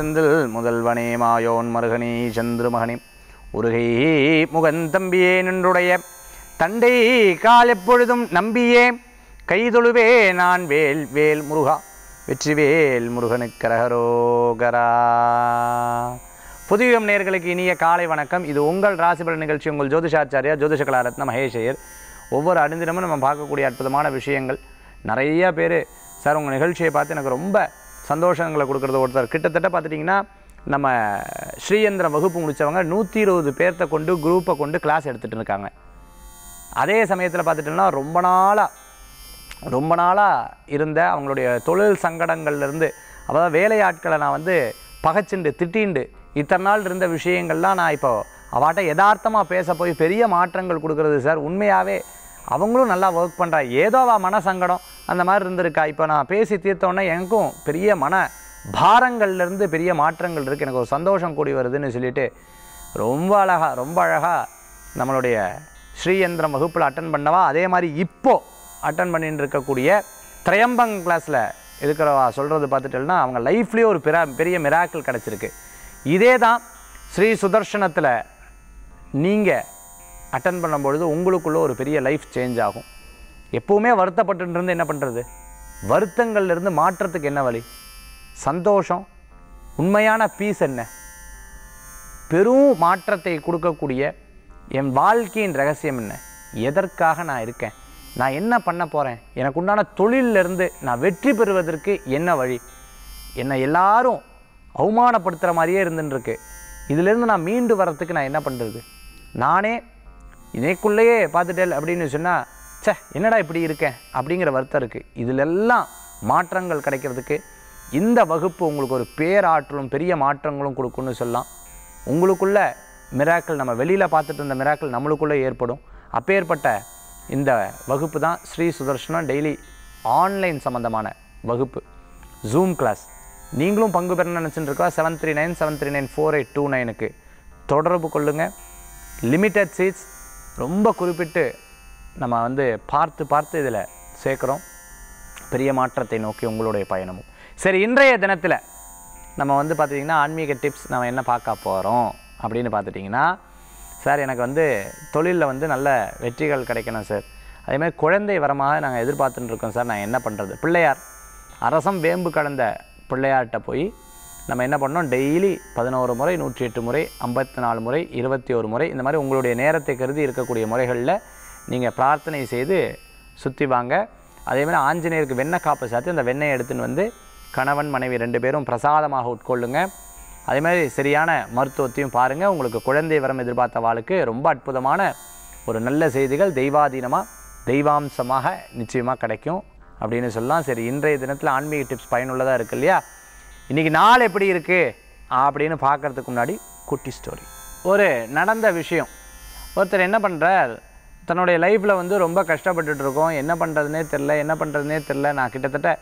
செந்தில் முதல்வனே மாயோன் மருகனே சந்திரமகனே உருகை முகந்தம்பியே நின்றுடைய தண்டை கால் எப்பொழுதும் நம்பியே கைதொழுவே நான் வேல் வேல் முருகா வெற்றிவேல் முருகனுக்கரகரோகரா புதியம் நேர்களுக்கு இனிய காலை வணக்கம் இது உங்கள் ராசிபலன் நிகழ்ச்சி உங்கள் ஜோதிஷாச்சாரியா ஜோதிஷ கலாரத்ன மகேஷையர் ஒவ்வொரு அனுதினமும் நம்ம பார்க்கக்கூடிய அற்புதமான விஷயங்கள் நிறைய பேர் சார் உங்கள் நிகழ்ச்சியை பார்த்து எனக்கு ரொம்ப சந்தோஷங்களை கொடுக்குறது ஒருத்தர் கிட்டத்தட்ட பார்த்துட்டிங்கன்னா நம்ம ஸ்ரீயந்திரம் வகுப்பு முடித்தவங்க நூற்றி இருபது பேர்த்த கொண்டு குரூப்பை கொண்டு கிளாஸ் எடுத்துகிட்டு இருக்காங்க அதே சமயத்தில் பார்த்துட்டோம்னா ரொம்ப நாளாக ரொம்ப நாளாக இருந்த அவங்களுடைய தொழில் சங்கடங்கள்லேருந்து அதாவது வேலையாட்களை நான் வந்து பகைச்சுண்டு திட்டிண்டு இத்தனை நாள் இருந்த விஷயங்கள்லாம் நான் இப்போ அவாட்ட யதார்த்தமாக பேச போய் பெரிய மாற்றங்கள் கொடுக்குறது சார் உண்மையாகவே அவங்களும் நல்லா ஒர்க் பண்ணுறா ஏதோ அவள் மன சங்கடம் அந்த மாதிரி இருந்திருக்கா இப்போ நான் பேசி தீர்த்தோன்னே எனக்கும் பெரிய மன பாரங்கள்லேருந்து பெரிய மாற்றங்கள் இருக்குது எனக்கு ஒரு சந்தோஷம் கூடி வருதுன்னு சொல்லிட்டு ரொம்ப அழகாக ரொம்ப அழகாக நம்மளுடைய ஸ்ரீயந்திரம் வகுப்பில் அட்டன் பண்ணவா அதே மாதிரி இப்போ அட்டன் பண்ணிட்டு இருக்கக்கூடிய திரையம்பங் கிளாஸில் இருக்கிறவா சொல்கிறது பார்த்துட்டேன்னா அவங்க லைஃப்லேயே ஒரு பெரிய பெரிய மிராக்கிள் கிடச்சிருக்கு இதே தான் ஸ்ரீ சுதர்ஷனத்தில் நீங்கள் அட்டன் பண்ணும்பொழுது உங்களுக்குள்ள ஒரு பெரிய லைஃப் சேஞ்ச் ஆகும் எப்பவுமே வருத்தப்பட்டு இருந்து என்ன பண்ணுறது வருத்தங்கள்லேருந்து மாற்றத்துக்கு என்ன வழி சந்தோஷம் உண்மையான பீஸ் என்ன பெரும் மாற்றத்தை கொடுக்கக்கூடிய என் வாழ்க்கையின் ரகசியம் என்ன எதற்காக நான் இருக்கேன் நான் என்ன பண்ண போகிறேன் எனக்கு உண்டான தொழிலிருந்து நான் வெற்றி பெறுவதற்கு என்ன வழி என்னை எல்லாரும் அவமானப்படுத்துகிற மாதிரியே இருந்துருக்கு இதிலிருந்து நான் மீண்டு வர்றதுக்கு நான் என்ன பண்ணுறது நானே இதேக்குள்ளேயே பார்த்துட்டேன் அப்படின்னு சொன்னால் ச்சே என்னடா இப்படி இருக்கேன் அப்படிங்கிற வருத்தம் இருக்குது இதிலெல்லாம் மாற்றங்கள் கிடைக்கிறதுக்கு இந்த வகுப்பு உங்களுக்கு ஒரு பேராற்றலும் பெரிய மாற்றங்களும் கொடுக்குன்னு சொல்லலாம் உங்களுக்குள்ள மிராக்கள் நம்ம வெளியில் பார்த்துட்டு இருந்த மிராக்கள் நம்மளுக்குள்ளே ஏற்படும் அப்பேற்பட்ட இந்த வகுப்பு தான் ஸ்ரீ சுதர்ஷனம் டெய்லி ஆன்லைன் சம்மந்தமான வகுப்பு ஜூம் கிளாஸ் நீங்களும் பங்கு பெறணும்னு நினச்சிட்டு இருக்கா seven three nine seven three nine four eight two நைனுக்கு தொடர்பு கொள்ளுங்கள் லிமிட்டட் சீட்ஸ் ரொம்ப குறிப்பிட்டு நம்ம வந்து பார்த்து பார்த்து இதில் சேர்க்குறோம் பெரிய மாற்றத்தை நோக்கி உங்களுடைய பயணமும் சரி இன்றைய தினத்தில் நம்ம வந்து பார்த்திங்கன்னா ஆன்மீக டிப்ஸ் நம்ம என்ன பார்க்க போகிறோம் அப்படின்னு பார்த்துட்டிங்கன்னா சார் எனக்கு வந்து தொழிலில் வந்து நல்ல வெற்றிகள் கிடைக்கணும் சார் அதேமாதிரி குழந்தை வரமாக நாங்கள் எதிர்பார்த்துட்டு இருக்கோம் சார் நான் என்ன பண்ணுறது பிள்ளையார் அரசம் வேம்பு கடந்த பிள்ளையார்கிட்ட போய் நம்ம என்ன பண்ணோம் டெய்லி பதினோரு முறை நூற்றி எட்டு முறை ஐம்பத்தி நாலு முறை இருபத்தி ஒரு முறை இந்த மாதிரி உங்களுடைய நேரத்தை கருதி இருக்கக்கூடிய முறைகளில் நீங்கள் பிரார்த்தனை செய்து சுற்றி வாங்க அதேமாதிரி ஆஞ்சநேயருக்கு வெண்ணெய் காப்பு சாத்தி அந்த வெண்ணெயை எடுத்துன்னு வந்து கணவன் மனைவி ரெண்டு பேரும் பிரசாதமாக உட்கொள்ளுங்க அதே மாதிரி சரியான மருத்துவத்தையும் பாருங்கள் உங்களுக்கு குழந்தை வரம் எதிர்பார்த்த வாளுக்கு ரொம்ப அற்புதமான ஒரு நல்ல செய்திகள் தெய்வாதீனமாக தெய்வாம்சமாக நிச்சயமாக கிடைக்கும் அப்படின்னு சொல்லலாம் சரி இன்றைய தினத்தில் ஆன்மீக டிப்ஸ் பயனுள்ளதாக இருக்கு இல்லையா இன்றைக்கி நாள் எப்படி இருக்குது அப்படின்னு பார்க்கறதுக்கு முன்னாடி குட்டி ஸ்டோரி ஒரு நடந்த விஷயம் ஒருத்தர் என்ன பண்ணுறார் தன்னுடைய லைஃப்பில் வந்து ரொம்ப கஷ்டப்பட்டுட்டு இருக்கோம் என்ன பண்ணுறதுனே தெரில என்ன பண்ணுறதுனே தெரில நான் கிட்டத்தட்ட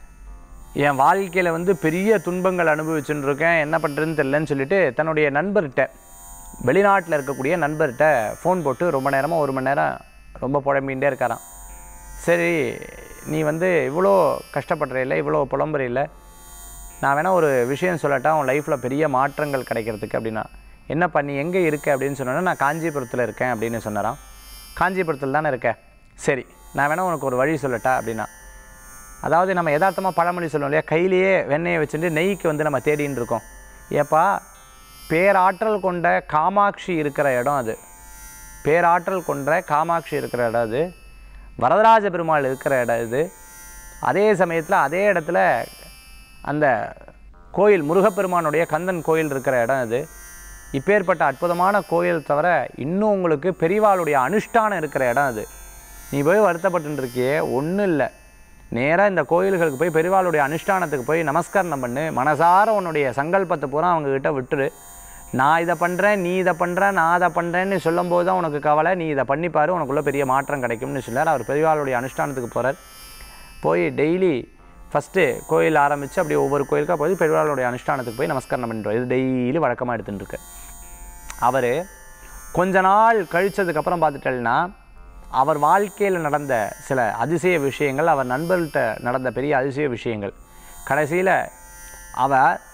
என் வாழ்க்கையில் வந்து பெரிய துன்பங்கள் அனுபவிச்சுட்டு இருக்கேன் என்ன பண்ணுறதுன்னு தெரிலன்னு சொல்லிட்டு தன்னுடைய நண்பர்கிட்ட வெளிநாட்டில் இருக்கக்கூடிய நண்பர்கிட்ட ஃபோன் போட்டு ரொம்ப நேரமாக ஒரு மணி நேரம் ரொம்ப புழம்பிகிட்டே இருக்காராம் சரி நீ வந்து இவ்வளோ கஷ்டப்படுற இவ்வளோ புலம்புற இல்லை நான் வேணால் ஒரு விஷயம் சொல்லட்டா உன் லைஃப்பில் பெரிய மாற்றங்கள் கிடைக்கிறதுக்கு அப்படின்னா என்னப்பா நீ எங்கே இருக்க அப்படின்னு சொன்னோன்னா நான் காஞ்சிபுரத்தில் இருக்கேன் அப்படின்னு சொன்னாராம் காஞ்சிபுரத்தில் தானே இருக்க சரி நான் வேணால் உனக்கு ஒரு வழி சொல்லட்டா அப்படின்னா அதாவது நம்ம யதார்த்தமாக பழமொழி சொல்லுவோம் இல்லையா கையிலேயே வெண்ணெயை வச்சுட்டு நெய்க்கு வந்து நம்ம தேடின்னு இருக்கோம் ஏப்பா பேராற்றல் கொண்ட காமாட்சி இருக்கிற இடம் அது பேராற்றல் கொண்ட காமாட்சி இருக்கிற இடம் அது வரதராஜ பெருமாள் இருக்கிற இடம் இது அதே சமயத்தில் அதே இடத்துல அந்த கோயில் முருகப்பெருமானுடைய கந்தன் கோயில் இருக்கிற இடம் இது இப்பேற்பட்ட அற்புதமான கோயில் தவிர இன்னும் உங்களுக்கு பெரியவாளுடைய அனுஷ்டானம் இருக்கிற இடம் அது நீ போய் வருத்தப்பட்டு இருக்கியே ஒன்றும் இல்லை நேராக இந்த கோயில்களுக்கு போய் பெரியவாளுடைய அனுஷ்டானத்துக்கு போய் நமஸ்காரம் பண்ணு மனசார உன்னுடைய சங்கல்பத்தை பூரா அவங்கக்கிட்ட விட்டுரு நான் இதை பண்ணுறேன் நீ இதை பண்ணுற நான் அதை பண்ணுறேன்னு சொல்லும்போது தான் உனக்கு கவலை நீ இதை பண்ணிப்பாரு உனக்குள்ள பெரிய மாற்றம் கிடைக்கும்னு சொன்னார் அவர் பெரியவாளுடைய அனுஷ்டானத்துக்கு போகிறார் போய் டெய்லி ஃபஸ்ட்டு கோயில் ஆரம்பித்து அப்படியே ஒவ்வொரு கோயிலுக்காக போய் பெரியவாளுடைய அனுஷ்டானத்துக்கு போய் நமஸ்காரம் பண்ணுறோம் இது டெய்லி வழக்கமாக எடுத்துகிட்டு இருக்கு அவர் கொஞ்ச நாள் கழிச்சதுக்கப்புறம் பார்த்துட்டேன்னா அவர் வாழ்க்கையில் நடந்த சில அதிசய விஷயங்கள் அவர் நண்பர்கள்ட்ட நடந்த பெரிய அதிசய விஷயங்கள் கடைசியில் அவர்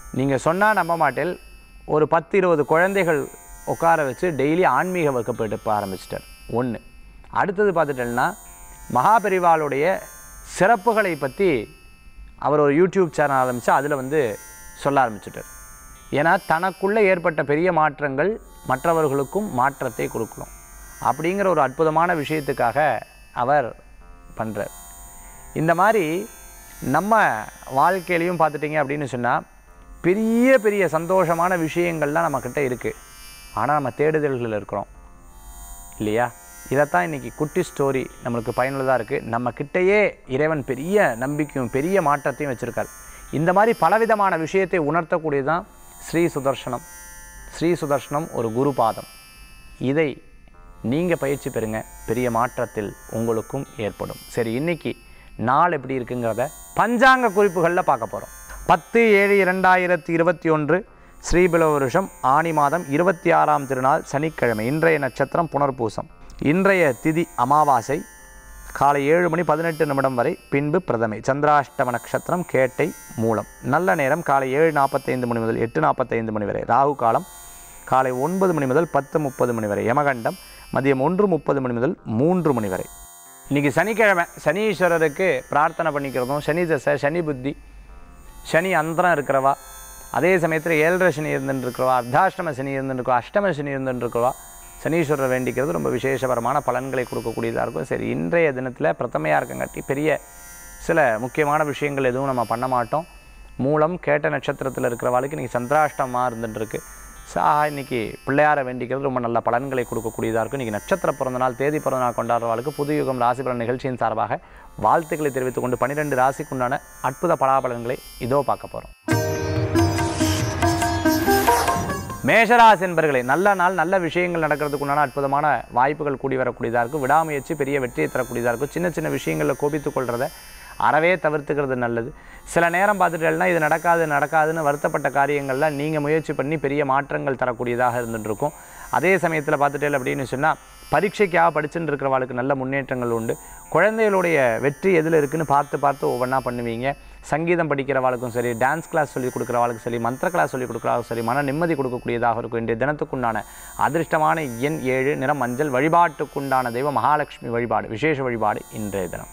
நீங்கள் சொன்னால் நம்ப மாட்டேன் ஒரு பத்து இருபது குழந்தைகள் உட்கார வச்சு டெய்லி ஆன்மீக வகுப்பு எடுக்க ஆரம்பிச்சிட்டார் ஒன்று அடுத்தது பார்த்துட்டேன்னா மகாபெரிவாளுடைய சிறப்புகளை பற்றி அவர் ஒரு யூடியூப் சேனல் ஆரம்பித்து அதில் வந்து சொல்ல ஆரம்பிச்சிட்டார் ஏன்னா தனக்குள்ளே ஏற்பட்ட பெரிய மாற்றங்கள் மற்றவர்களுக்கும் மாற்றத்தை கொடுக்கணும் அப்படிங்கிற ஒரு அற்புதமான விஷயத்துக்காக அவர் பண்ணுறார் இந்த மாதிரி நம்ம வாழ்க்கையிலையும் பார்த்துட்டிங்க அப்படின்னு சொன்னால் பெரிய பெரிய சந்தோஷமான விஷயங்கள்லாம் நம்மக்கிட்ட இருக்குது ஆனால் நம்ம தேடுதல்கள் இருக்கிறோம் இல்லையா இதைத்தான் இன்றைக்கி குட்டி ஸ்டோரி நம்மளுக்கு பயனுள்ளதாக இருக்குது நம்ம கிட்டேயே இறைவன் பெரிய நம்பிக்கையும் பெரிய மாற்றத்தையும் வச்சுருக்கார் இந்த மாதிரி பலவிதமான விஷயத்தை உணர்த்தக்கூடியதுதான் ஸ்ரீ சுதர்சனம் ஸ்ரீ சுதர்சனம் ஒரு குரு பாதம் இதை நீங்கள் பயிற்சி பெறுங்க பெரிய மாற்றத்தில் உங்களுக்கும் ஏற்படும் சரி இன்னைக்கு நாள் எப்படி இருக்குங்கிறத பஞ்சாங்க குறிப்புகளில் பார்க்க போகிறோம் பத்து ஏழு இரண்டாயிரத்தி இருபத்தி ஒன்று ஸ்ரீபிலவ வருஷம் ஆனி மாதம் இருபத்தி ஆறாம் திருநாள் சனிக்கிழமை இன்றைய நட்சத்திரம் புனர்பூசம் இன்றைய திதி அமாவாசை காலை ஏழு மணி பதினெட்டு நிமிடம் வரை பின்பு பிரதமை சந்திராஷ்டம நட்சத்திரம் கேட்டை மூலம் நல்ல நேரம் காலை ஏழு நாற்பத்தைந்து மணி முதல் எட்டு நாற்பத்தைந்து மணி வரை ராகு காலம் காலை ஒன்பது மணி முதல் பத்து முப்பது மணி வரை யமகண்டம் மதியம் ஒன்று முப்பது மணி முதல் மூன்று மணி வரை இன்றைக்கி சனிக்கிழமை சனீஸ்வரருக்கு பிரார்த்தனை பண்ணிக்கிறதும் சனி தசை சனி புத்தி சனி அந்தரம் இருக்கிறவா அதே சமயத்தில் ஏழரை சனி இருந்துட்டு இருக்கிறவா அர்த்தாஷ்டம சனி இருந்துருக்கவா அஷ்டம சனி இருந்துட்டு இருக்கிறவா சனீஸ்வரரை வேண்டிக்கிறது ரொம்ப விசேஷபரமான பலன்களை கொடுக்கக்கூடியதாக இருக்கும் சரி இன்றைய தினத்தில் பிரதமையாக இருக்கங்காட்டி பெரிய சில முக்கியமான விஷயங்கள் எதுவும் நம்ம பண்ண மாட்டோம் மூலம் கேட்ட நட்சத்திரத்தில் இருக்கிறவாளுக்கு இன்றைக்கி சந்திராஷ்டமாக இருந்துட்டு இருக்கு சா இன்னைக்கு பிள்ளையாரை வேண்டிக்கிறது ரொம்ப நல்ல பலன்களை கொடுக்கக்கூடியதாக இருக்கும் இன்றைக்கி நட்சத்திர பிறந்த நாள் தேதி பிறந்த நாள் கொண்டாடுறவாளுக்கு புது யுகம் ராசி பலன் நிகழ்ச்சியின் சார்பாக வாழ்த்துக்களை தெரிவித்துக் கொண்டு பன்னிரெண்டு ராசிக்குண்டான அற்புத பலாபலன்களை இதோ பார்க்க போகிறோம் மேஷராசி என்பர்களே நல்ல நாள் நல்ல விஷயங்கள் நடக்கிறதுக்கு உண்டான அற்புதமான வாய்ப்புகள் கூடி வரக்கூடியதாக இருக்கும் விடாமுயற்சி பெரிய வெற்றியை தரக்கூடியதாக இருக்கும் சின்ன சின்ன விஷயங்களில் கோபித்துக் கொள்றத அறவே தவிர்த்துக்கிறது நல்லது சில நேரம் பார்த்துட்டேன்னா இது நடக்காது நடக்காதுன்னு வருத்தப்பட்ட காரியங்களில் நீங்கள் முயற்சி பண்ணி பெரிய மாற்றங்கள் தரக்கூடியதாக இருந்துட்டு இருக்கும் அதே சமயத்தில் பார்த்துட்டேன் அப்படின்னு சொன்னால் பரீட்சைக்காக படிச்சுட்டு இருக்கிறவாளுக்கு நல்ல முன்னேற்றங்கள் உண்டு குழந்தைகளுடைய வெற்றி எதில் இருக்குன்னு பார்த்து பார்த்து ஒவ்வொன்றா பண்ணுவீங்க சங்கீதம் படிக்கிறவாளுக்கும் சரி டான்ஸ் கிளாஸ் சொல்லி கொடுக்குறவாளுக்கும் சரி மந்திர கிளாஸ் சொல்லி கொடுக்குறவாளுக்கும் சரி மன நிம்மதி கொடுக்கக்கூடியதாக இருக்கும் இன்றைய தினத்துக்குண்டான அதிர்ஷ்டமான எண் ஏழு நிறம் மஞ்சள் வழிபாட்டுக்குண்டான தெய்வம் மகாலட்சுமி வழிபாடு விசேஷ வழிபாடு இன்றைய தினம்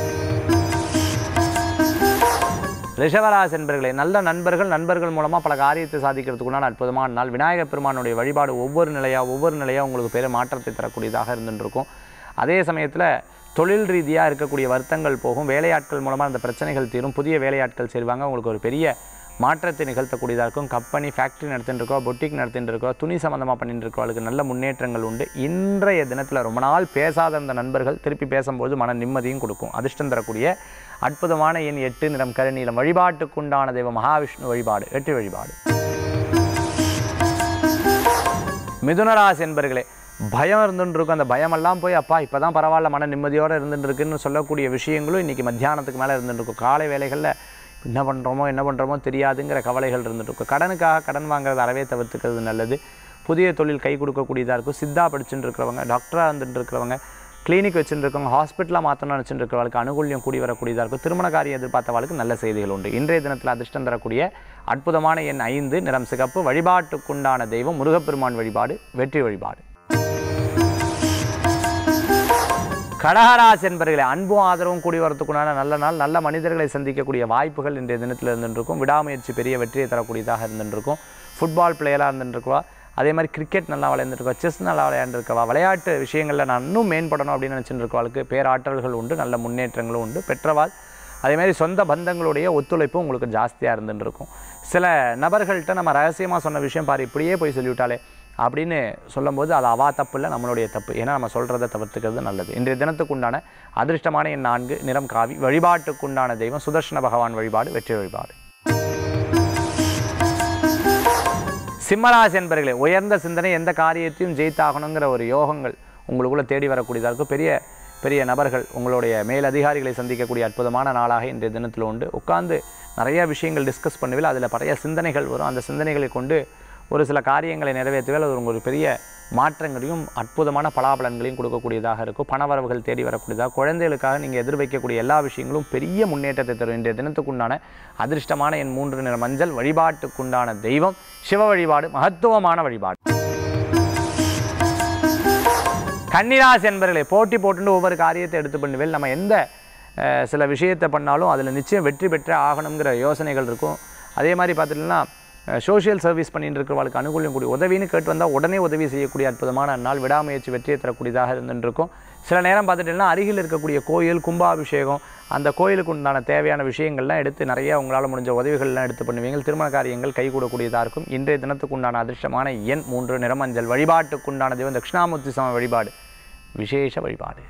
ரிஷவராசி என்பர்களே நல்ல நண்பர்கள் நண்பர்கள் மூலமாக பல காரியத்தை சாதிக்கிறதுக்குண்டான அற்புதமான நாள் விநாயகர் பெருமானுடைய வழிபாடு ஒவ்வொரு நிலையாக ஒவ்வொரு நிலையாக உங்களுக்கு பெரிய மாற்றத்தை தரக்கூடியதாக இருந்துருக்கும் அதே சமயத்தில் தொழில் ரீதியாக இருக்கக்கூடிய வருத்தங்கள் போகும் வேலையாட்கள் மூலமாக அந்த பிரச்சனைகள் தீரும் புதிய வேலையாட்கள் சேருவாங்க உங்களுக்கு ஒரு பெரிய மாற்றத்தை நிகழ்த்தக்கூடியதாக இருக்கும் கம்பெனி ஃபேக்ட்ரி நடத்திட்டு இருக்கோம் பொட்டிக் நடத்திட்டு இருக்கோம் துணி சம்மந்தமாக பண்ணிட்டு இருக்கவங்களுக்கு நல்ல முன்னேற்றங்கள் உண்டு இன்றைய தினத்தில் ரொம்ப நாள் பேசாத அந்த நண்பர்கள் திருப்பி பேசும்போது மன நிம்மதியும் கொடுக்கும் அதிர்ஷ்டம் தரக்கூடிய அற்புதமான எண் எட்டு நிறம் கருநீலம் வழிபாட்டுக்குண்டான தெய்வம் மகாவிஷ்ணு வழிபாடு வெற்றி வழிபாடு மிதுனராசி என்பர்களே பயம் இருந்துட்டு இருக்கும் அந்த பயமெல்லாம் போய் அப்பா இப்போ தான் பரவாயில்ல மன நிம்மதியோடு இருந்துட்டு இருக்குன்னு சொல்லக்கூடிய விஷயங்களும் இன்றைக்கி மத்தியானத்துக்கு மேலே இருந்துட்டு இருக்கும் காலை வேலைகளில் என்ன பண்ணுறோமோ என்ன பண்ணுறோமோ தெரியாதுங்கிற கவலைகள் இருந்துட்டு இருக்கும் கடனுக்காக கடன் வாங்குறது அறவே தவிர்த்துக்கிறது நல்லது புதிய தொழில் கை கொடுக்கக்கூடியதாக இருக்கும் சித்தா படிச்சுட்டு இருக்கிறவங்க டாக்டராக இருந்துட்டு இருக்கிறவங்க கிளினிக் வச்சுட்டு இருக்கவங்க ஹாஸ்பிட்டலாக மாற்றணும்னு நினச்சிட்டு இருக்கிறவங்களுக்கு அனுகூல்யம் கூடி வரக்கூடியதாக இருக்கும் திருமண காரியம் எதிர்பார்த்தவர்களுக்கு நல்ல செய்திகள் உண்டு இன்றைய தினத்தில் அதிர்ஷ்டம் தரக்கூடிய அற்புதமான எண் ஐந்து நிறம் சிகப்பு வழிபாட்டுக்குண்டான தெய்வம் முருகப்பெருமான் வழிபாடு வெற்றி வழிபாடு கடகராசி என்பர்களே அன்பும் ஆதரவும் கூடி வரத்துக்குண்டான நல்ல நாள் நல்ல மனிதர்களை சந்திக்கக்கூடிய வாய்ப்புகள் இன்றைய தினத்தில் இருந்துருக்கும் விடாமுயற்சி பெரிய வெற்றியை தரக்கூடியதாக இருந்துருக்கும் ஃபுட்பால் பிளேயராக இருந்துருக்குவா அதே மாதிரி கிரிக்கெட் நல்லா விளையாண்டுருக்கா செஸ் நல்லா விளையாண்டுருக்கவா விளையாட்டு விஷயங்களில் நான் இன்னும் மேம்படணும் அப்படின்னு நினச்சிட்டு இருக்கவாளுக்கு பேராற்றல்கள் உண்டு நல்ல முன்னேற்றங்களும் உண்டு பெற்றவாள் அதே மாதிரி சொந்த பந்தங்களுடைய ஒத்துழைப்பும் உங்களுக்கு ஜாஸ்தியாக இருந்துட்டு இருக்கும் சில நபர்கள்ட்ட நம்ம ரகசியமாக சொன்ன விஷயம் பாரு இப்படியே போய் சொல்லிவிட்டாலே அப்படின்னு சொல்லும்போது அது அவா தப்பு இல்லை நம்மளுடைய தப்பு ஏன்னா நம்ம சொல்கிறத தவிர்த்துக்கிறது நல்லது இன்றைய தினத்துக்குண்டான அதிர்ஷ்டமான என் நான்கு நிறம் காவி வழிபாட்டுக்குண்டான தெய்வம் சுதர்ஷன பகவான் வழிபாடு வெற்றி வழிபாடு சிம்மராசி என்பர்களே உயர்ந்த சிந்தனை எந்த காரியத்தையும் ஜெயித்தாகணுங்கிற ஒரு யோகங்கள் உங்களுக்குள்ளே தேடி வரக்கூடியதாக இருக்கும் பெரிய பெரிய நபர்கள் உங்களுடைய மேலதிகாரிகளை சந்திக்கக்கூடிய அற்புதமான நாளாக இன்றைய தினத்தில் உண்டு உட்கார்ந்து நிறைய விஷயங்கள் டிஸ்கஸ் பண்ணுவில் அதில் பழைய சிந்தனைகள் வரும் அந்த சிந்தனைகளை கொண்டு ஒரு சில காரியங்களை நிறைவேற்றவே அது உங்களுக்கு ஒரு பெரிய மாற்றங்களையும் அற்புதமான பலாபலன்களையும் கொடுக்கக்கூடியதாக இருக்கும் பணவரவுகள் தேடி வரக்கூடியதாக குழந்தைகளுக்காக நீங்கள் எதிர்வைக்கக்கூடிய எல்லா விஷயங்களும் பெரிய முன்னேற்றத்தை தரும் இன்றைய தினத்துக்குண்டான அதிர்ஷ்டமான என் மூன்று நிற மஞ்சள் வழிபாட்டுக்குண்டான தெய்வம் சிவ வழிபாடு மகத்துவமான வழிபாடு கன்னிராசி என்பர்களே போட்டி போட்டுட்டு ஒவ்வொரு காரியத்தை எடுத்து பண்ணுவேன் நம்ம எந்த அஹ், சில விஷயத்தை பண்ணாலும் அதில் நிச்சயம் வெற்றி பெற்றே ஆகணுங்கிற யோசனைகள் இருக்கும் அதே மாதிரி பார்த்துட்டீங்கன்னா சோஷியல் சர்வீஸ் பண்ணிட்டு இருக்கிறவங்களுக்கு அனுகூலம் கூடிய உதவின்னு கேட்டு வந்தால் உடனே உதவி செய்யக்கூடிய அற்புதமான நாள் விடாமுயற்சி வெற்றியை தரக்கூடியதாக இருந்துருக்கும் சில நேரம் பார்த்துட்டீங்கன்னா அருகில் இருக்கக்கூடிய கோயில் கும்பாபிஷேகம் அந்த கோயிலுக்கு உண்டான தேவையான விஷயங்கள்லாம் எடுத்து நிறைய உங்களால் முடிஞ்ச உதவிகள்லாம் எடுத்து பண்ணுவீங்க திருமண காரியங்கள் கைகூடக்கூடியதாக இருக்கும் இன்றைய தினத்துக்கு உண்டான அதிர்ஷ்டமான எண் மூன்று நிறமஞ்சள் வழிபாட்டுக்குண்டான தெய்வம் தட்சிணாமூர்த்தி சம வழிபாடு விசேஷ வழிபாடு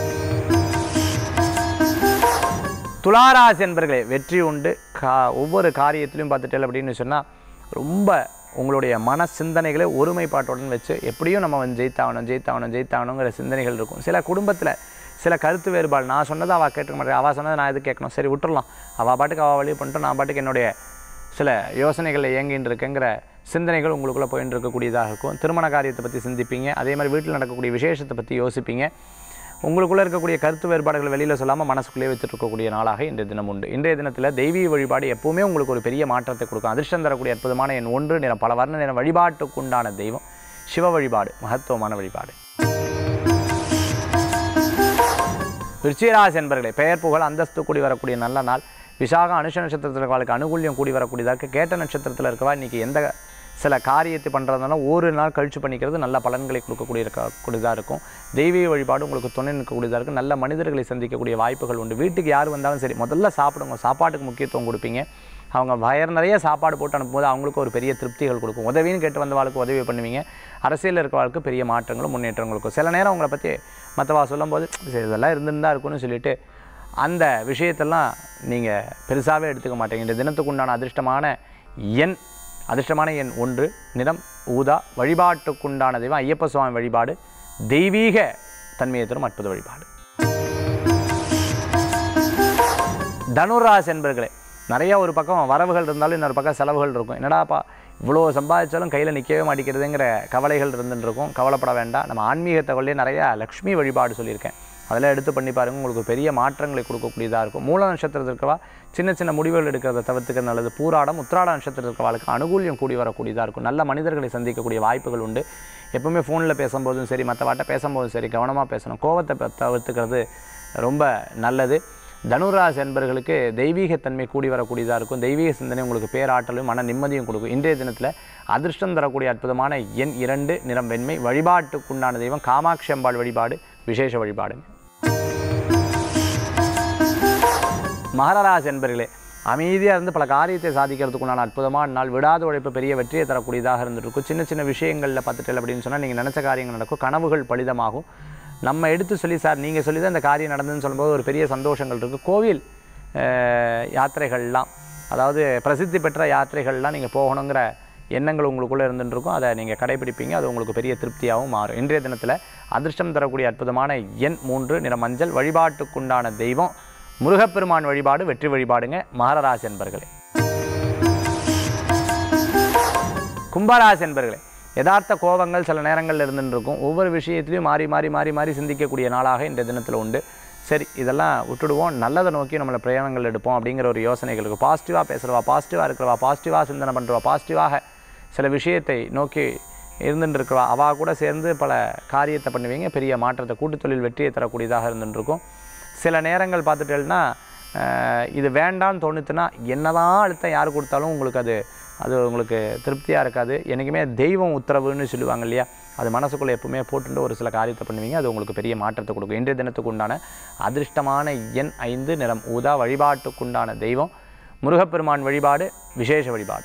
துளாராசி என்பர்களே வெற்றி உண்டு கா ஒவ்வொரு காரியத்திலையும் பார்த்துட்டேன் அப்படின்னு சொன்னால் ரொம்ப உங்களுடைய மன சிந்தனைகளை ஒருமைப்பாட்டுடன் வச்சு எப்படியும் நம்ம வந்து ஜெயித்தாகணும் ஜெயித்தாகணும் ஜெயித்தாகணுங்கிற சிந்தனைகள் இருக்கும் சில குடும்பத்தில் சில கருத்து வேறுபாடு நான் சொன்னதை அவள் கேட்டுக்க மாட்டேன் அவள் சொன்னதை நான் எது கேட்கணும் சரி விட்டுறலாம் அவள் பாட்டுக்கு அவள் வழியை பண்ணிட்டு நான் பாட்டுக்கு என்னுடைய சில யோசனைகளில் இயங்கின்னு இருக்கேங்கிற சிந்தனைகள் உங்களுக்குள்ளே போயின்னு இருக்கக்கூடியதாக இருக்கும் திருமண காரியத்தை பற்றி சிந்திப்பீங்க அதே மாதிரி வீட்டில் நடக்கக்கூடிய விசேஷத்தை பற்றி யோசிப்பீங்க உங்களுக்குள்ளே இருக்கக்கூடிய கருத்து வேறுபாடுகளை வெளியில் சொல்லாமல் மனசுக்குள்ளே வச்சுட்டு இருக்கக்கூடிய நாளாக இன்றைய தினம் உண்டு இன்றைய தினத்தில் தெய்வீக வழிபாடு எப்பவுமே உங்களுக்கு ஒரு பெரிய மாற்றத்தை கொடுக்கும் அதிர்ஷ்டம் தரக்கூடிய அற்புதமான என் ஒன்று நிறம் பல வர்ண நிறம் வழிபாட்டுக்கு உண்டான தெய்வம் சிவ வழிபாடு மகத்துவமான வழிபாடு விருச்சிகராசி என்பர்களே பெயர் புகழ் அந்தஸ்து கூடி வரக்கூடிய நல்ல நாள் விசாகம் அனுஷ நட்சத்திரத்தில் இருக்கவங்களுக்கு அனுகூல்யம் கூடி வரக்கூடியதாக இருக்குது கேட்ட நட்சத்திரத்தில் இருக்கவா இன்றைக்கி எந்த சில காரியத்தை பண்ணுறதுனால ஒரு நாள் கழிச்சு பண்ணிக்கிறது நல்ல பலன்களை கொடுக்கக்கூடிய இருக்கக்கூடியதாக இருக்கும் தெய்வீக வழிபாடு உங்களுக்கு துணை நிற்கக்கூடியதாக இருக்கும் நல்ல மனிதர்களை சந்திக்கக்கூடிய வாய்ப்புகள் உண்டு வீட்டுக்கு யார் வந்தாலும் சரி முதல்ல சாப்பிடுங்க சாப்பாட்டுக்கு முக்கியத்துவம் கொடுப்பீங்க அவங்க வயர் நிறைய சாப்பாடு போட்டு அனுப்பும்போது அவங்களுக்கு ஒரு பெரிய திருப்திகள் கொடுக்கும் உதவின்னு கேட்டு வந்தவாளுக்கு உதவி பண்ணுவீங்க அரசியலில் இருக்கிறவங்களுக்கு பெரிய மாற்றங்களும் முன்னேற்றங்களும் இருக்கும் சில நேரம் உங்களை பற்றி மற்றவா சொல்லும்போது சரி இதெல்லாம் இருந்துன்னு தான் இருக்கும்னு சொல்லிட்டு அந்த விஷயத்தெல்லாம் நீங்கள் பெருசாகவே எடுத்துக்க மாட்டீங்க இந்த தினத்துக்கு உண்டான அதிர்ஷ்டமான எண் அதிர்ஷ்டமான எண் ஒன்று நிறம் ஊதா வழிபாட்டுக்குண்டான தெய்வம் ஐயப்ப சுவாமி வழிபாடு தெய்வீக தன்மையை தரும் அற்புத வழிபாடு தனுராசி என்பர்களே நிறைய ஒரு பக்கம் வரவுகள் இருந்தாலும் இன்னொரு பக்கம் செலவுகள் இருக்கும் என்னடாப்பா இவ்வளோ சம்பாதிச்சாலும் கையில் நிற்கவே மாட்டேங்கிறதுங்கிற கவலைகள் இருந்துட்டு இருக்கும் கவலைப்பட வேண்டாம் நம்ம ஆன்மீக தகவலே நிறையா லக்ஷ்மி வழிபாடு சொல்லியிருக்கேன் அதெல்லாம் எடுத்து பண்ணி பாருங்க உங்களுக்கு பெரிய மாற்றங்களை கொடுக்கக்கூடியதாக இருக்கும் மூல நட்சத்திரத்தில் இருக்கவா சின்ன சின்ன முடிவுகள் எடுக்கிறத தவிர்த்துக்கிறது நல்லது பூராடம் உத்திராட நட்சத்திரத்தில் இருக்கவாளுக்கு அனுகூல்யம் கூடி வரக்கூடியதாக இருக்கும் நல்ல மனிதர்களை சந்திக்கக்கூடிய வாய்ப்புகள் உண்டு எப்பவுமே ஃபோனில் பேசும்போதும் சரி மற்றவாட்ட பேசும்போதும் சரி கவனமாக பேசணும் கோவத்தை ப- தவிர்த்துக்கிறது ரொம்ப நல்லது தனுராசி என்பர்களுக்கு தெய்வீகத்தன்மை கூடி வரக்கூடியதாக இருக்கும் தெய்வீக சிந்தனை உங்களுக்கு பேராற்றலும் மன நிம்மதியும் கொடுக்கும் இன்றைய தினத்தில் அதிர்ஷ்டம் தரக்கூடிய அற்புதமான எண் இரண்டு நிறம் வெண்மை வழிபாட்டுக்குண்டான தெய்வம் காமாட்சி அம்பாள் வழிபாடு விசேஷ வழிபாடுங்க மகரராசி என்பர்களே அமைதியாக இருந்து பல காரியத்தை சாதிக்கிறதுக்குண்டான அற்புதமான நாள் விடாத உழைப்பு பெரிய வெற்றியை தரக்கூடியதாக இருந்துருக்கும் சின்ன சின்ன விஷயங்களில் பார்த்துட்டு அப்படின்னு சொன்னால் நீங்கள் நினச்ச காரியங்கள் நடக்கும் கனவுகள் பலிதமாகும் நம்ம எடுத்து சொல்லி சார் நீங்கள் சொல்லி தான் இந்த காரியம் நடந்ததுன்னு சொல்லும்போது ஒரு பெரிய சந்தோஷங்கள் இருக்குது கோவில் அஹ், யாத்திரைகள்லாம் அதாவது பிரசித்தி பெற்ற யாத்திரைகள்லாம் நீங்கள் போகணுங்கிற எண்ணங்கள் உங்களுக்குள்ளே இருந்துருக்கும் அதை நீங்கள் கடைபிடிப்பீங்க அது உங்களுக்கு பெரிய திருப்தியாகவும் மாறும் இன்றைய தினத்தில் அதிர்ஷ்டம் தரக்கூடிய அற்புதமான எண் மூன்று நிற மஞ்சள் வழிபாட்டுக்குண்டான தெய்வம் முருகப்பெருமான் வழிபாடு வெற்றி வழிபாடுங்க மகரராசி என்பர்களே கும்பராசி என்பர்களே யதார்த்த கோபங்கள் சில நேரங்களில் இருந்துட்டு இருக்கும் ஒவ்வொரு விஷயத்திலையும் மாறி மாறி மாறி மாறி சிந்திக்கக்கூடிய நாளாக இந்த தினத்தில் உண்டு சரி இதெல்லாம் விட்டுடுவோம் நல்லதை நோக்கி நம்மளை பிரயாணங்கள் எடுப்போம் அப்படிங்கிற ஒரு யோசனைகள் இருக்கும் பாசிட்டிவாக பேசுகிறவா பாசிட்டிவாக இருக்கிறவா பாசிட்டிவாக சிந்தனை பண்ணுறவா பாசிட்டிவாக சில விஷயத்தை நோக்கி இருந்துட்டு இருக்கிறவா அவா கூட சேர்ந்து பல காரியத்தை பண்ணுவீங்க பெரிய மாற்றத்தை கூட்டுத் தொழில் வெற்றியை தரக்கூடியதாக இருந்துட்டு இருக்கும் சில நேரங்கள் பார்த்துட்டேன்னா இது வேண்டான்னு தோணுச்சுன்னா என்னதான் அழுத்தம் யார் கொடுத்தாலும் உங்களுக்கு அது அது உங்களுக்கு திருப்தியாக இருக்காது என்றைக்குமே தெய்வம் உத்தரவுன்னு சொல்லுவாங்க இல்லையா அது மனசுக்குள்ளே எப்பவுமே போட்டுட்டு ஒரு சில காரியத்தை பண்ணுவீங்க அது உங்களுக்கு பெரிய மாற்றத்தை கொடுக்கும் இன்றைய தினத்துக்கு உண்டான அதிர்ஷ்டமான எண் ஐந்து நிறம் ஊதா வழிபாட்டுக்குண்டான தெய்வம் முருகப்பெருமான் வழிபாடு விசேஷ வழிபாடு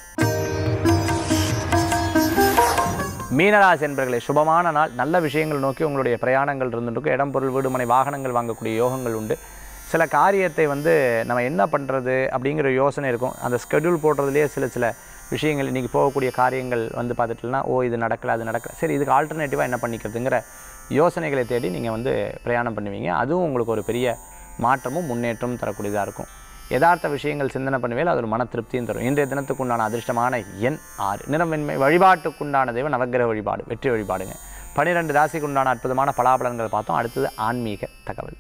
மீனராசி என்பர்களே சுபமான நாள் நல்ல விஷயங்கள் நோக்கி உங்களுடைய பிரயாணங்கள் இருந்துருக்கும் இடம் பொருள் வீடு மனை வாகனங்கள் வாங்கக்கூடிய யோகங்கள் உண்டு சில காரியத்தை வந்து நம்ம என்ன பண்ணுறது அப்படிங்கிற யோசனை இருக்கும் அந்த ஸ்கெடியூல் போடுறதுலேயே சில சில விஷயங்கள் இன்றைக்கி போகக்கூடிய காரியங்கள் வந்து பார்த்துட்டுனா ஓ இது நடக்கல அது நடக்கல சரி இதுக்கு ஆல்டர்னேட்டிவாக என்ன பண்ணிக்கிறதுங்கிற யோசனைகளை தேடி நீங்கள் வந்து பிரயாணம் பண்ணுவீங்க அதுவும் உங்களுக்கு ஒரு பெரிய மாற்றமும் முன்னேற்றமும் தரக்கூடியதாக இருக்கும் யதார்த்த விஷயங்கள் சிந்தனை பண்ணுவேல் அது ஒரு மன திருப்தியும் தரும் இன்றைய தினத்துக்கு உண்டான அதிர்ஷ்டமான எண் ஆறு நிறம் வெண்மை வழிபாட்டுக்குண்டான தெய்வம் நவக்கிரக வழிபாடு வெற்றி வழிபாடுங்க பன்னிரெண்டு ராசிக்கு உண்டான அற்புதமான பலாபலன்கள் பார்த்தோம் அடுத்தது ஆன்மீக தகவல்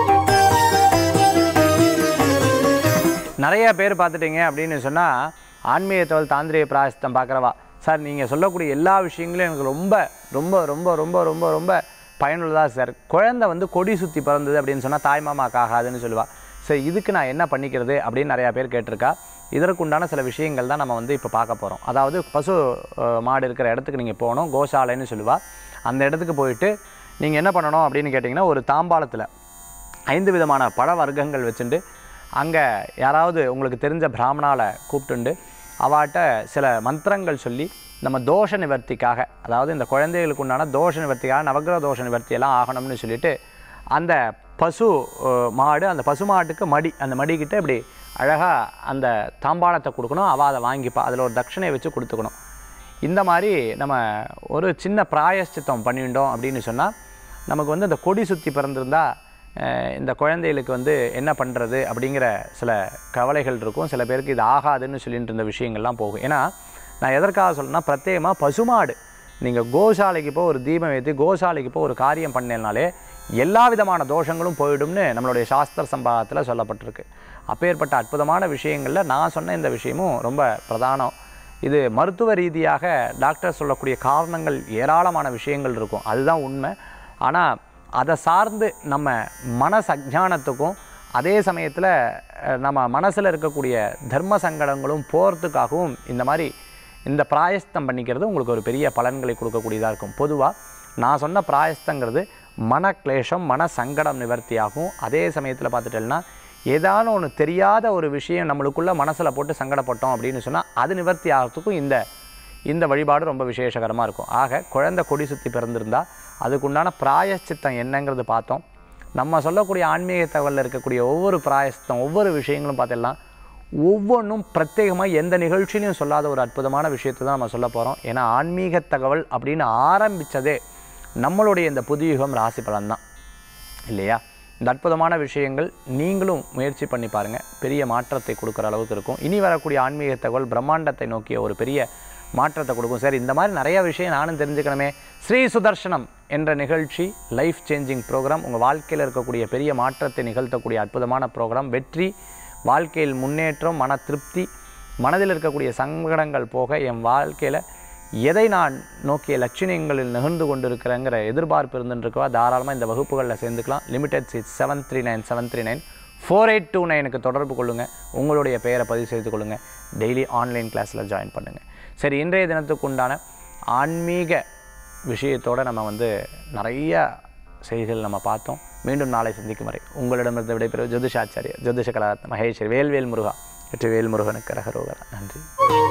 நிறைய பேர் பார்த்துட்டீங்க அப்படின்னு சொன்னால் ஆன்மீக தகவல் தாந்திரிய பிராயஸ்தம் பார்க்குறவா சார் நீங்கள் சொல்லக்கூடிய எல்லா விஷயங்களும் எனக்கு ரொம்ப ரொம்ப ரொம்ப ரொம்ப ரொம்ப ரொம்ப பயனுள்ளதாக சார் குழந்தை வந்து கொடி சுற்றி பிறந்தது அப்படின்னு சொன்னால் தாய்மாமாக்கு ஆகாதுன்னு சொல்லுவா சரி இதுக்கு நான் என்ன பண்ணிக்கிறது அப்படின்னு நிறையா பேர் கேட்டிருக்கா இதற்குண்டான சில விஷயங்கள் தான் நம்ம வந்து இப்போ பார்க்க போகிறோம் அதாவது பசு அஹ், மாடு இருக்கிற இடத்துக்கு நீங்கள் போகணும் கோசாலைன்னு சொல்லுவா அந்த இடத்துக்கு போயிட்டு நீங்கள் என்ன பண்ணணும் அப்படின்னு கேட்டிங்கன்னா ஒரு தாம்பாளத்தில் ஐந்து விதமான பழ வர்க்கங்கள் வச்சுட்டு அங்கே யாராவது உங்களுக்கு தெரிஞ்ச பிராமணால கூப்பிட்டுண்டு அவாட்ட சில மந்திரங்கள் சொல்லி நம்ம தோஷ நிவர்த்திக்காக அதாவது இந்த குழந்தைகளுக்கு உண்டான தோஷ நிவர்த்திக்காக நவக்கிரக தோஷ நிவர்த்தி எல்லாம் ஆகணும்னு சொல்லிட்டு அந்த பசு அஹ், மாடு அந்த பசு மாட்டுக்கு மடி அந்த மடிக்கிட்ட இப்படி அழகாக அந்த தாம்பாளத்தை கொடுக்கணும் அவள் அதை வாங்கிப்பா அதில் ஒரு தட்சணையை வச்சு கொடுத்துக்கணும் இந்த மாதிரி நம்ம ஒரு சின்ன பிராயஷ்சித்தம் பண்ணிட்டோம் அப்படின்னு சொன்னால் நமக்கு வந்து இந்த கொடி சுற்றி பிறந்திருந்தா அஹ், இந்த குழந்தைகளுக்கு வந்து என்ன பண்ணுறது அப்படிங்கிற சில கவலைகள் இருக்கும் சில பேருக்கு இது ஆகாதுன்னு சொல்லிட்டு இருந்த விஷயங்கள்லாம் போகும் ஏன்னா நான் எதற்காக சொல்லணும்னா பிரத்யேகமாக பசுமாடு நீங்கள் கோசாலைக்கு போய் ஒரு தீபம் ஏற்றி கோசாலைக்கு போய் ஒரு காரியம் பண்ணேனாலே எல்லா விதமான தோஷங்களும் போயிடும்னு நம்மளுடைய சாஸ்திர சம்பாதத்தில் சொல்லப்பட்டிருக்கு அப்பேற்பட்ட அற்புதமான விஷயங்களில் நான் சொன்ன இந்த விஷயமும் ரொம்ப பிரதானம் இது மருத்துவ ரீதியாக டாக்டர் சொல்லக்கூடிய காரணங்கள் ஏராளமான விஷயங்கள் இருக்கும் அதுதான் உண்மை ஆனால் அதை சார்ந்து நம்ம மனச அஜானத்துக்கும் அதே சமயத்தில் நம்ம மனசில் இருக்கக்கூடிய தர்ம சங்கடங்களும் போகிறதுக்காகவும் இந்த மாதிரி இந்த பிராயஸ்தம் பண்ணிக்கிறது உங்களுக்கு ஒரு பெரிய பலன்களை கொடுக்கக்கூடியதாக இருக்கும் பொதுவாக நான் சொன்ன பிராயஸ்தங்கிறது மன கிளேஷம் மன சங்கடம் நிவர்த்தியாகும் அதே சமயத்தில் பார்த்துட்டேன்னா ஏதானும் ஒன்று தெரியாத ஒரு விஷயம் நம்மளுக்குள்ள மனசில் போட்டு சங்கடப்பட்டோம் அப்படின்னு சொன்னால் அது நிவர்த்தி ஆகிறதுக்கும் இந்த இந்த வழிபாடு ரொம்ப விசேஷகரமாக இருக்கும் ஆக குழந்தை கொடி சுற்றி பிறந்திருந்தா அதுக்குண்டான பிராயச்சித்தம் என்னங்கிறது பார்த்தோம் நம்ம சொல்லக்கூடிய ஆன்மீக தகவலில் இருக்கக்கூடிய ஒவ்வொரு பிராயசித்தம் ஒவ்வொரு விஷயங்களும் பார்த்தெல்லாம் ஒவ்வொன்றும் பிரத்யேகமாக எந்த நிகழ்ச்சியிலையும் சொல்லாத ஒரு அற்புதமான விஷயத்தை தான் நம்ம சொல்ல போகிறோம் ஏன்னா ஆன்மீக தகவல் அப்படின்னு ஆரம்பித்ததே நம்மளுடைய இந்த புதுயுகம் ராசி பலன் தான் இல்லையா இந்த அற்புதமான விஷயங்கள் நீங்களும் முயற்சி பண்ணி பாருங்கள் பெரிய மாற்றத்தை கொடுக்குற அளவுக்கு இருக்கும் இனி வரக்கூடிய ஆன்மீக தகவல் பிரம்மாண்டத்தை நோக்கிய ஒரு பெரிய மாற்றத்தை கொடுக்கும் சரி இந்த மாதிரி நிறைய விஷயம் நானும் தெரிஞ்சுக்கணுமே ஸ்ரீ சுதர்ஷனம் என்ற நிகழ்ச்சி லைஃப் சேஞ்சிங் ப்ரோக்ராம் உங்கள் வாழ்க்கையில் இருக்கக்கூடிய பெரிய மாற்றத்தை நிகழ்த்தக்கூடிய அற்புதமான ப்ரோக்ராம் வெற்றி வாழ்க்கையில் முன்னேற்றம் மன திருப்தி மனதில் இருக்கக்கூடிய சங்கடங்கள் போக என் வாழ்க்கையில் எதை நான் நோக்கிய லட்சியங்களில் நிகழ்ந்து கொண்டிருக்கிறேங்கிற எதிர்பார்ப்பு இருந்துருக்கவா தாராளமாக இந்த வகுப்புகளில் சேர்ந்துக்கலாம் limited seat seven three nine seven three nine four eight two நைனுக்கு தொடர்பு கொள்ளுங்கள் உங்களுடைய பெயரை பதிவு செய்து கொள்ளுங்கள் டெய்லி ஆன்லைன் கிளாஸில் ஜாயின் பண்ணுங்கள் சரி இன்றைய தினத்துக்கு உண்டான ஆன்மீக விஷயத்தோடு நம்ம வந்து நிறைய செய்திகள் நம்ம பார்த்தோம் மீண்டும் நாளை சந்திக்கும் வரை உங்களிடமிருந்து விடைபெறுவது ஜோதிஷாச்சாரியர் ஜோதிஷ கலாரத்ன மகேஸ்வரி வேல்வேல் முருகா வெற்றி வேல் முருகனுக்கு ரகரோகரா நன்றி